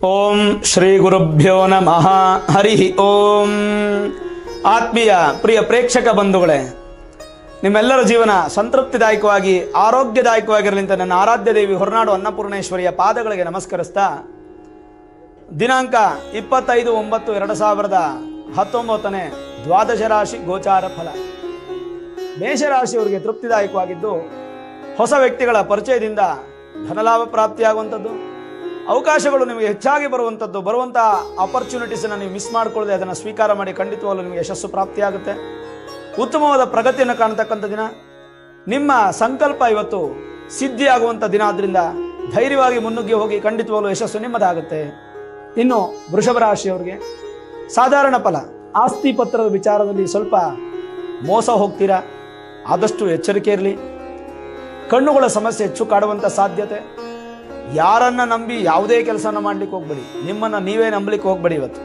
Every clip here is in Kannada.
ಓಂ ಶ್ರೀ ಗುರುಭ್ಯೋ ನಮಃ ಹರಿ ಓಂ ಆತ್ಮೀಯ ಪ್ರಿಯ ಪ್ರೇಕ್ಷಕ ಬಂಧುಗಳೇ ನಿಮ್ಮೆಲ್ಲರ ಜೀವನ ಸಂತೃಪ್ತಿದಾಯಕವಾಗಿ ಆರೋಗ್ಯದಾಯಕವಾಗಿರಲಿ ಅಂತ ನನ್ನ ಆರಾಧ್ಯ ದೇವಿ ಹೊರನಾಡು ಅನ್ನಪೂರ್ಣೇಶ್ವರಿಯ ಪಾದಗಳಿಗೆ ನಮಸ್ಕರಿಸ್ತಾ ದಿನಾಂಕ ಇಪ್ಪತ್ತೈದು ಒಂಬತ್ತು ಎರಡು ಸಾವಿರದ ಹತ್ತೊಂಬತ್ತನೇ ದ್ವಾದಶ ರಾಶಿ ಗೋಚಾರ ಫಲ ಮೇಷರಾಶಿಯವರಿಗೆ ತೃಪ್ತಿದಾಯಕವಾಗಿದ್ದು ಹೊಸ ವ್ಯಕ್ತಿಗಳ ಪರಿಚಯದಿಂದ ಧನಲಾಭ ಪ್ರಾಪ್ತಿಯಾಗುವಂಥದ್ದು ಅವಕಾಶಗಳು ನಿಮಗೆ ಹೆಚ್ಚಾಗಿ ಬರುವಂಥದ್ದು ಬರುವಂಥ ಆಪರ್ಚುನಿಟೀಸನ್ನು ನೀವು ಮಿಸ್ ಮಾಡಿಕೊಳ್ಳದೆ ಅದನ್ನು ಸ್ವೀಕಾರ ಮಾಡಿ ಖಂಡಿತವಾಗಲೂ ನಿಮಗೆ ಯಶಸ್ಸು ಪ್ರಾಪ್ತಿಯಾಗುತ್ತೆ ಉತ್ತಮವಾದ ಪ್ರಗತಿಯನ್ನು ಕಾಣತಕ್ಕಂಥ ದಿನ ನಿಮ್ಮ ಸಂಕಲ್ಪ ಇವತ್ತು ಸಿದ್ಧಿಯಾಗುವಂಥ ದಿನ ಆದ್ದರಿಂದ ಧೈರ್ಯವಾಗಿ ಮುನ್ನುಗ್ಗಿ ಹೋಗಿ ಖಂಡಿತವಾಗಲೂ ಯಶಸ್ಸು ನಿಮ್ಮದಾಗುತ್ತೆ ಇನ್ನು ವೃಷಭ ರಾಶಿಯವರಿಗೆ ಸಾಧಾರಣ ಫಲ ಆಸ್ತಿ ಪತ್ರದ ವಿಚಾರದಲ್ಲಿ ಸ್ವಲ್ಪ ಮೋಸ ಹೋಗ್ತೀರಾ ಆದಷ್ಟು ಎಚ್ಚರಿಕೆ ಇರಲಿ ಕಣ್ಣುಗಳ ಸಮಸ್ಯೆ ಹೆಚ್ಚು ಕಾಡುವಂಥ ಸಾಧ್ಯತೆ ಯಾರನ್ನ ನಂಬಿ ಯಾವುದೇ ಕೆಲಸನ ಮಾಡ್ಲಿಕ್ಕೆ ಹೋಗ್ಬೇಡಿ ನಿಮ್ಮನ್ನು ನೀವೇ ನಂಬಲಿಕ್ಕೆ ಹೋಗ್ಬೇಡಿ ಇವತ್ತು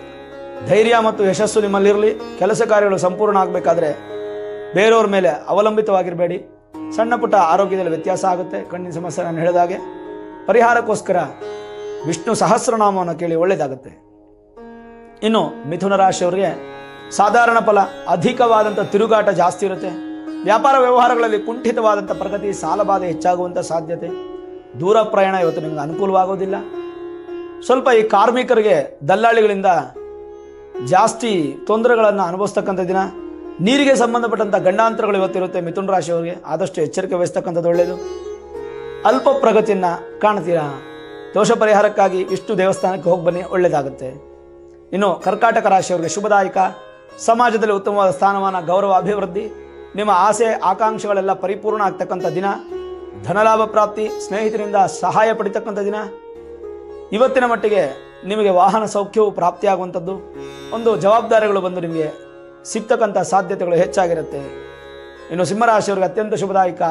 ಧೈರ್ಯ ಮತ್ತು ಯಶಸ್ಸು ನಿಮ್ಮಲ್ಲಿರಲಿ ಕೆಲಸ ಕಾರ್ಯಗಳು ಸಂಪೂರ್ಣ ಆಗಬೇಕಾದ್ರೆ ಬೇರೆಯವ್ರ ಮೇಲೆ ಅವಲಂಬಿತವಾಗಿರಬೇಡಿ ಸಣ್ಣ ಪುಟ್ಟ ಆರೋಗ್ಯದಲ್ಲಿ ವ್ಯತ್ಯಾಸ ಆಗುತ್ತೆ ಕಣ್ಣಿನ ಸಮಸ್ಯೆ ನಾನು ಹೇಳಿದಾಗೆ ಪರಿಹಾರಕ್ಕೋಸ್ಕರ ವಿಷ್ಣು ಸಹಸ್ರನಾಮವನ್ನು ಕೇಳಿ ಒಳ್ಳೆಯದಾಗುತ್ತೆ ಇನ್ನು ಮಿಥುನ ರಾಶಿಯವರಿಗೆ ಸಾಧಾರಣ ಫಲ ಅಧಿಕವಾದಂಥ ತಿರುಗಾಟ ಜಾಸ್ತಿ ಇರುತ್ತೆ ವ್ಯಾಪಾರ ವ್ಯವಹಾರಗಳಲ್ಲಿ ಕುಂಠಿತವಾದಂಥ ಪ್ರಗತಿ ಸಾಲಬಾಧೆ ಹೆಚ್ಚಾಗುವಂಥ ಸಾಧ್ಯತೆ ದೂರ ಪ್ರಯಾಣ ಇವತ್ತು ನಿಮಗೆ ಅನುಕೂಲವಾಗೋದಿಲ್ಲ ಸ್ವಲ್ಪ ಈ ಕಾರ್ಮಿಕರಿಗೆ ದಲ್ಲಾಳಿಗಳಿಂದ ಜಾಸ್ತಿ ತೊಂದರೆಗಳನ್ನು ಅನುಭವಿಸ್ತಕ್ಕಂಥ ದಿನ ನೀರಿಗೆ ಸಂಬಂಧಪಟ್ಟಂಥ ಗಂಡಾಂತರಗಳು ಇವತ್ತಿರುತ್ತೆ ಮಿಥುನ ರಾಶಿಯವರಿಗೆ ಆದಷ್ಟು ಎಚ್ಚರಿಕೆ ವಹಿಸ್ತಕ್ಕಂಥದ್ದು ಒಳ್ಳೆಯದು ಅಲ್ಪ ಪ್ರಗತಿಯನ್ನು ಕಾಣ್ತೀರಾ ದೋಷ ಪರಿಹಾರಕ್ಕಾಗಿ ವಿಷ್ಣು ದೇವಸ್ಥಾನಕ್ಕೆ ಹೋಗಿ ಬನ್ನಿ ಒಳ್ಳೆಯದಾಗುತ್ತೆ ಇನ್ನು ಕರ್ಕಾಟಕ ರಾಶಿಯವರಿಗೆ ಶುಭದಾಯಕ ಸಮಾಜದಲ್ಲಿ ಉತ್ತಮವಾದ ಸ್ಥಾನಮಾನ ಗೌರವ ಅಭಿವೃದ್ಧಿ ನಿಮ್ಮ ಆಸೆ ಆಕಾಂಕ್ಷೆಗಳೆಲ್ಲ ಪರಿಪೂರ್ಣ ಆಗ್ತಕ್ಕಂಥ ದಿನ ಧನಲಾಭ ಪ್ರಾಪ್ತಿ ಸ್ನೇಹಿತರಿಂದ ಸಹಾಯ ಪಡಿತಕ್ಕಂಥ ದಿನ ಇವತ್ತಿನ ಮಟ್ಟಿಗೆ ನಿಮಗೆ ವಾಹನ ಸೌಖ್ಯವು ಪ್ರಾಪ್ತಿಯಾಗುವಂಥದ್ದು ಒಂದು ಜವಾಬ್ದಾರಿಗಳು ಬಂದು ನಿಮಗೆ ಸಿಗ್ತಕ್ಕಂಥ ಸಾಧ್ಯತೆಗಳು ಹೆಚ್ಚಾಗಿರುತ್ತೆ ಇನ್ನು ಸಿಂಹರಾಶಿಯವರಿಗೆ ಅತ್ಯಂತ ಶುಭದಾಯಕ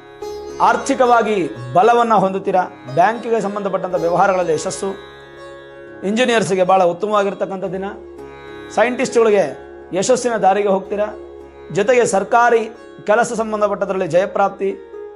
ಆರ್ಥಿಕವಾಗಿ ಬಲವನ್ನು ಹೊಂದುತ್ತೀರಾ ಬ್ಯಾಂಕಿಗೆ ಸಂಬಂಧಪಟ್ಟಂಥ ವ್ಯವಹಾರಗಳಲ್ಲಿ ಯಶಸ್ಸು ಇಂಜಿನಿಯರ್ಸ್ಗೆ ಭಾಳ ಉತ್ತಮವಾಗಿರ್ತಕ್ಕಂಥ ದಿನ ಸೈಂಟಿಸ್ಟ್ಗಳಿಗೆ ಯಶಸ್ಸಿನ ದಾರಿಗೆ ಹೋಗ್ತೀರಾ ಜೊತೆಗೆ ಸರ್ಕಾರಿ ಕೆಲಸ ಸಂಬಂಧಪಟ್ಟದರಲ್ಲಿ ಜಯಪ್ರಾಪ್ತಿ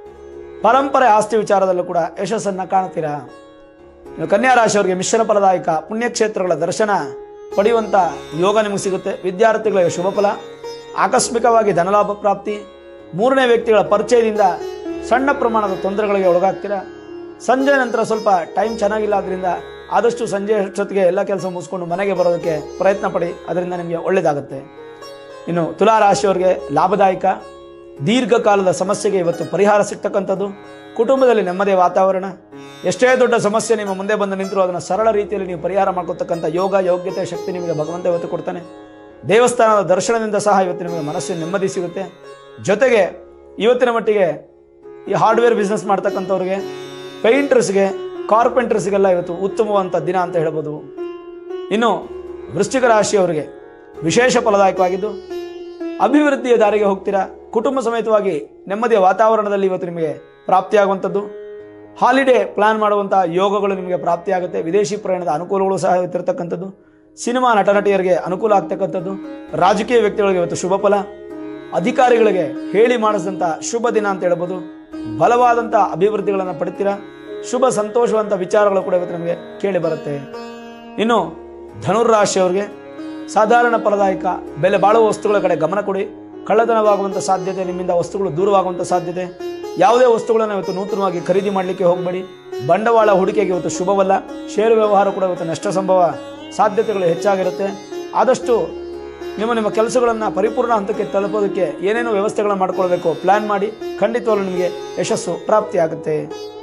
ಪರಂಪರೆ ಆಸ್ತಿ ವಿಚಾರದಲ್ಲೂ ಕೂಡ ಯಶಸ್ಸನ್ನು ಕಾಣ್ತೀರಾ ಇನ್ನು ಕನ್ಯಾ ರಾಶಿಯವರಿಗೆ ಮಿಶ್ರ ಫಲದಾಯಕ ಪುಣ್ಯಕ್ಷೇತ್ರಗಳ ದರ್ಶನ ಪಡೆಯುವಂಥ ಯೋಗ ನಿಮಗೆ ಸಿಗುತ್ತೆ ವಿದ್ಯಾರ್ಥಿಗಳಿಗೆ ಶುಭ ಫಲ ಆಕಸ್ಮಿಕವಾಗಿ ಧನಲಾಭ ಪ್ರಾಪ್ತಿ ಮೂರನೇ ವ್ಯಕ್ತಿಗಳ ಪರಿಚಯದಿಂದ ಸಣ್ಣ ಪ್ರಮಾಣದ ತೊಂದರೆಗಳಿಗೆ ಒಳಗಾಗ್ತೀರಾ ಸಂಜೆ ನಂತರ ಸ್ವಲ್ಪ ಟೈಮ್ ಚೆನ್ನಾಗಿಲ್ಲ ಆದ್ದರಿಂದ ಆದಷ್ಟು ಸಂಜೆ ಅಷ್ಟೊತ್ತಿಗೆ ಎಲ್ಲ ಕೆಲಸ ಮುಗಿಸ್ಕೊಂಡು ಮನೆಗೆ ಬರೋದಕ್ಕೆ ಪ್ರಯತ್ನ ಪಡಿ ಅದರಿಂದ ನಿಮಗೆ ಒಳ್ಳೆಯದಾಗುತ್ತೆ ಇನ್ನು ತುಲಾ ರಾಶಿಯವರಿಗೆ ಲಾಭದಾಯಕ ದೀರ್ಘಕಾಲದ ಸಮಸ್ಯೆಗೆ ಇವತ್ತು ಪರಿಹಾರ ಸಿಗ್ತಕ್ಕಂಥದ್ದು ಕುಟುಂಬದಲ್ಲಿ ನೆಮ್ಮದಿಯ ವಾತಾವರಣ ಎಷ್ಟೇ ದೊಡ್ಡ ಸಮಸ್ಯೆ ನಿಮ್ಮ ಮುಂದೆ ಬಂದು ನಿಂತರೂ ಅದನ್ನು ಸರಳ ರೀತಿಯಲ್ಲಿ ನೀವು ಪರಿಹಾರ ಮಾಡ್ಕೊತಕ್ಕಂಥ ಯೋಗ ಯೋಗ್ಯತೆ ಶಕ್ತಿ ನಿಮಗೆ ಭಗವಂತ ಇವತ್ತು ಕೊಡ್ತಾನೆ ದೇವಸ್ಥಾನದ ದರ್ಶನದಿಂದ ಸಹ ಇವತ್ತು ನಿಮಗೆ ಮನಸ್ಸಿನ ನೆಮ್ಮದಿ ಸಿಗುತ್ತೆ ಜೊತೆಗೆ ಇವತ್ತಿನ ಮಟ್ಟಿಗೆ ಈ ಹಾರ್ಡ್ವೇರ್ ಬಿಸ್ನೆಸ್ ಮಾಡ್ತಕ್ಕಂಥವ್ರಿಗೆ ಪೇಂಟರ್ಸ್ಗೆ ಕಾರ್ಪೆಂಟರ್ಸ್ಗೆಲ್ಲ ಇವತ್ತು ಉತ್ತಮವಾದಂಥ ದಿನ ಅಂತ ಹೇಳ್ಬೋದು ಇನ್ನು ವೃಶ್ಚಿಕ ರಾಶಿಯವರಿಗೆ ವಿಶೇಷ ಫಲದಾಯಕವಾಗಿದ್ದು ಅಭಿವೃದ್ಧಿಯ ದಾರಿಗೆ ಹೋಗ್ತೀರಾ ಕುಟುಂಬ ಸಮೇತವಾಗಿ ನೆಮ್ಮದಿಯ ವಾತಾವರಣದಲ್ಲಿ ಇವತ್ತು ನಿಮಗೆ ಪ್ರಾಪ್ತಿಯಾಗುವಂಥದ್ದು ಹಾಲಿಡೇ ಪ್ಲಾನ್ ಮಾಡುವಂಥ ಯೋಗಗಳು ನಿಮಗೆ ಪ್ರಾಪ್ತಿಯಾಗುತ್ತೆ ವಿದೇಶಿ ಪ್ರಯಾಣದ ಅನುಕೂಲಗಳು ಸಹ ಇವತ್ತಿರತಕ್ಕಂಥದ್ದು ಸಿನಿಮಾ ನಟ ನಟಿಯರಿಗೆ ಅನುಕೂಲ ಆಗ್ತಕ್ಕಂಥದ್ದು ರಾಜಕೀಯ ವ್ಯಕ್ತಿಗಳಿಗೆ ಇವತ್ತು ಶುಭ ಫಲ ಅಧಿಕಾರಿಗಳಿಗೆ ಹೇಳಿ ಮಾಡಿಸಿದಂಥ ಶುಭ ದಿನ ಅಂತ ಹೇಳ್ಬೋದು ಬಲವಾದಂಥ ಅಭಿವೃದ್ಧಿಗಳನ್ನು ಪಡಿತೀರಾ ಶುಭ ಸಂತೋಷವಂತ ವಿಚಾರಗಳು ಕೂಡ ಇವತ್ತು ನಮಗೆ ಕೇಳಿ ಬರುತ್ತೆ ಇನ್ನು ಧನುರ್ರಾಶಿಯವರಿಗೆ ಸಾಧಾರಣ ಫಲದಾಯಕ ಬೆಲೆ ಬಾಳುವ ವಸ್ತುಗಳ ಕಡೆ ಗಮನ ಕೊಡಿ ಕಳ್ಳತನವಾಗುವಂಥ ಸಾಧ್ಯತೆ ನಿಮ್ಮಿಂದ ವಸ್ತುಗಳು ದೂರವಾಗುವಂಥ ಸಾಧ್ಯತೆ ಯಾವುದೇ ವಸ್ತುಗಳನ್ನು ಇವತ್ತು ನೂತನವಾಗಿ ಖರೀದಿ ಮಾಡಲಿಕ್ಕೆ ಹೋಗಬೇಡಿ ಬಂಡವಾಳ ಹೂಡಿಕೆಗೆ ಇವತ್ತು ಶುಭವಲ್ಲ ಷೇರು ವ್ಯವಹಾರ ಕೂಡ ಇವತ್ತು ನಷ್ಟ ಸಂಭವ ಸಾಧ್ಯತೆಗಳು ಹೆಚ್ಚಾಗಿರುತ್ತೆ ಆದಷ್ಟು ನಿಮ್ಮ ನಿಮ್ಮ ಕೆಲಸಗಳನ್ನು ಪರಿಪೂರ್ಣ ಹಂತಕ್ಕೆ ತಲುಪೋದಕ್ಕೆ ಏನೇನು ವ್ಯವಸ್ಥೆಗಳನ್ನು ಮಾಡ್ಕೊಳ್ಬೇಕು ಪ್ಲಾನ್ ಮಾಡಿ ಖಂಡಿತವಾಗ್ಲೂ ನಿಮಗೆ ಯಶಸ್ಸು ಪ್ರಾಪ್ತಿಯಾಗುತ್ತೆ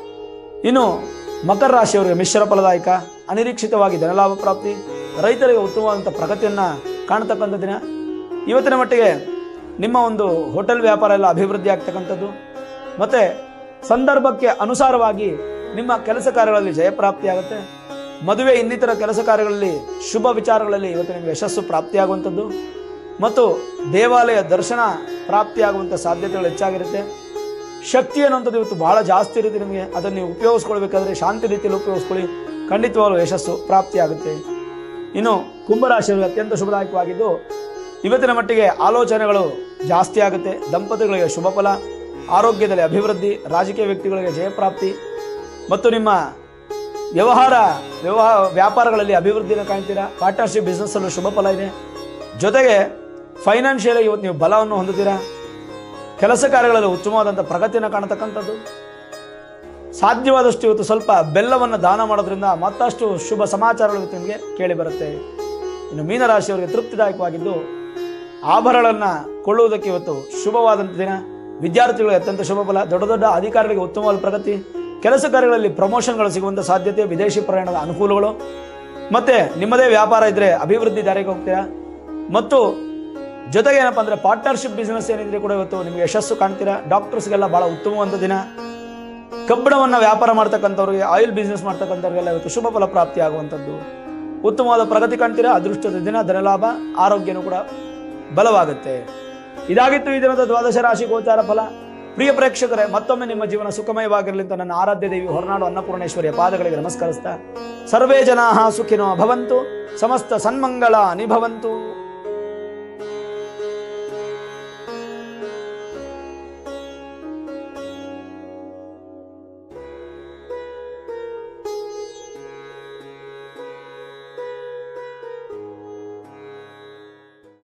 ಇನ್ನು ಮಕರ ರಾಶಿಯವರಿಗೆ ಮಿಶ್ರ ಫಲದಾಯಕ ಅನಿರೀಕ್ಷಿತವಾಗಿ ಧನಲಾಭ ಪ್ರಾಪ್ತಿ ರೈತರಿಗೆ ಉತ್ತಮವಾದಂಥ ಪ್ರಗತಿಯನ್ನು ಕಾಣತಕ್ಕಂಥ ದಿನ ಇವತ್ತಿನ ಮಟ್ಟಿಗೆ ನಿಮ್ಮ ಒಂದು ಹೋಟೆಲ್ ವ್ಯಾಪಾರ ಎಲ್ಲ ಅಭಿವೃದ್ಧಿ ಆಗ್ತಕ್ಕಂಥದ್ದು ಮತ್ತು ಸಂದರ್ಭಕ್ಕೆ ಅನುಸಾರವಾಗಿ ನಿಮ್ಮ ಕೆಲಸ ಕಾರ್ಯಗಳಲ್ಲಿ ಜಯಪ್ರಾಪ್ತಿಯಾಗುತ್ತೆ ಮದುವೆ ಇನ್ನಿತರ ಕೆಲಸ ಕಾರ್ಯಗಳಲ್ಲಿ ಶುಭ ವಿಚಾರಗಳಲ್ಲಿ ಇವತ್ತು ನಿಮಗೆ ಯಶಸ್ಸು ಪ್ರಾಪ್ತಿಯಾಗುವಂಥದ್ದು ಮತ್ತು ದೇವಾಲಯ ದರ್ಶನ ಪ್ರಾಪ್ತಿಯಾಗುವಂಥ ಸಾಧ್ಯತೆಗಳು ಹೆಚ್ಚಾಗಿರುತ್ತೆ ಶಕ್ತಿ ಅನ್ನುವಂಥದ್ದು ಇವತ್ತು ಬಹಳ ಜಾಸ್ತಿ ಇರುತ್ತೆ ನಿಮಗೆ ಅದನ್ನು ನೀವು ಉಪಯೋಗಿಸ್ಕೊಳ್ಬೇಕಾದ್ರೆ ಶಾಂತಿ ರೀತಿಯಲ್ಲಿ ಉಪಯೋಗಿಸ್ಕೊಳ್ಳಿ ಖಂಡಿತವಾಗಲೂ ಯಶಸ್ಸು ಪ್ರಾಪ್ತಿಯಾಗುತ್ತೆ ಇನ್ನು ಕುಂಭರಾಶಿಯವರಿಗೆ ಅತ್ಯಂತ ಶುಭದಾಯಕವಾಗಿದ್ದು ಇವತ್ತಿನ ಮಟ್ಟಿಗೆ ಆಲೋಚನೆಗಳು ಜಾಸ್ತಿ ಆಗುತ್ತೆ ದಂಪತಿಗಳಿಗೆ ಶುಭ ಫಲ ಆರೋಗ್ಯದಲ್ಲಿ ಅಭಿವೃದ್ಧಿ ರಾಜಕೀಯ ವ್ಯಕ್ತಿಗಳಿಗೆ ಜಯಪ್ರಾಪ್ತಿ ಮತ್ತು ನಿಮ್ಮ ವ್ಯವಹಾರ ವ್ಯವಹಾರ ವ್ಯಾಪಾರಗಳಲ್ಲಿ ಅಭಿವೃದ್ಧಿನ ಕಾಣ್ತೀರಾ ಪಾರ್ಟ್ನರ್ಶಿಪ್ ಬಿಸ್ನೆಸ್ ಅಲ್ಲೂ ಶುಭ ಫಲ ಇದೆ ಜೊತೆಗೆ ಫೈನಾನ್ಷಿಯಲ್ ಇವತ್ತು ನೀವು ಬಲವನ್ನು ಹೊಂದುತ್ತೀರಾ ಕೆಲಸ ಕಾರ್ಯಗಳಲ್ಲಿ ಉತ್ತಮವಾದಂಥ ಪ್ರಗತಿಯನ್ನು ಕಾಣತಕ್ಕಂಥದ್ದು ಸಾಧ್ಯವಾದಷ್ಟು ಇವತ್ತು ಸ್ವಲ್ಪ ಬೆಲ್ಲವನ್ನು ದಾನ ಮಾಡೋದ್ರಿಂದ ಮತ್ತಷ್ಟು ಶುಭ ಸಮಾಚಾರಗಳು ಇವತ್ತು ನಿಮಗೆ ಕೇಳಿ ಬರುತ್ತೆ ಇನ್ನು ಮೀನರಾಶಿಯವರಿಗೆ ತೃಪ್ತಿದಾಯಕವಾಗಿದ್ದು ಆಭರಣಗಳನ್ನು ಕೊಳ್ಳುವುದಕ್ಕೆ ಇವತ್ತು ಶುಭವಾದಂಥ ದಿನ ವಿದ್ಯಾರ್ಥಿಗಳಿಗೆ ಅತ್ಯಂತ ಶುಭ ಫಲ ದೊಡ್ಡ ದೊಡ್ಡ ಅಧಿಕಾರಿಗಳಿಗೆ ಉತ್ತಮವಾದ ಪ್ರಗತಿ ಕೆಲಸ ಕಾರ್ಯಗಳಲ್ಲಿ ಪ್ರಮೋಷನ್ಗಳು ಸಿಗುವಂಥ ಸಾಧ್ಯತೆ ವಿದೇಶಿ ಪ್ರಯಾಣದ ಅನುಕೂಲಗಳು ಮತ್ತೆ ನಿಮ್ಮದೇ ವ್ಯಾಪಾರ ಇದ್ದರೆ ಅಭಿವೃದ್ಧಿ ದಾರಿಗೆ ಹೋಗ್ತೀರಾ ಮತ್ತು ಜೊತೆಗೆ ಏನಪ್ಪ ಅಂದರೆ ಪಾರ್ಟ್ನರ್ಶಿಪ್ ಬಿಸ್ನೆಸ್ ಏನಿದ್ರೆ ಕೂಡ ಇವತ್ತು ನಿಮಗೆ ಯಶಸ್ಸು ಕಾಣ್ತೀರಾ ಡಾಕ್ಟರ್ಸ್ಗೆಲ್ಲ ಭಾಳ ಉತ್ತಮವಾದ ದಿನ ಕಬ್ಬಿಣವನ್ನು ವ್ಯಾಪಾರ ಮಾಡ್ತಕ್ಕಂಥವ್ರಿಗೆ ಆಯಿಲ್ ಬಿಸ್ನೆಸ್ ಮಾಡ್ತಕ್ಕಂಥವ್ರಿಗೆಲ್ಲ ಇವತ್ತು ಶುಭ ಫಲ ಪ್ರಾಪ್ತಿ ಆಗುವಂಥದ್ದು ಉತ್ತಮವಾದ ಪ್ರಗತಿ ಕಾಣ್ತೀರಾ ಅದೃಷ್ಟದ ದಿನ ಧನಲಾಭ ಆರೋಗ್ಯನೂ ಕೂಡ ಬಲವಾಗುತ್ತೆ ಇದಾಗಿತ್ತು ಈ ದಿನದ ದ್ವಾದಶ ರಾಶಿ ಗೋಚಾರ ಫಲ ಪ್ರಿಯ ಪ್ರೇಕ್ಷಕರೇ ಮತ್ತೊಮ್ಮೆ ನಿಮ್ಮ ಜೀವನ ಸುಖಮಯವಾಗಿರಲಿ ಅಂತ ನನ್ನ ಆರಾಧ್ಯ ದೇವಿ ಹೊರನಾಡು ಅನ್ನಪೂರ್ಣೇಶ್ವರಿಯ ಪಾದಗಳಿಗೆ ನಮಸ್ಕರಿಸ್ತಾ ಸರ್ವೇ ಜನಾ ಸುಖಿನೋ ಭವಂತು ಸಮಸ್ತ ಸನ್ಮಂಗಳ ನಿಭವಂತು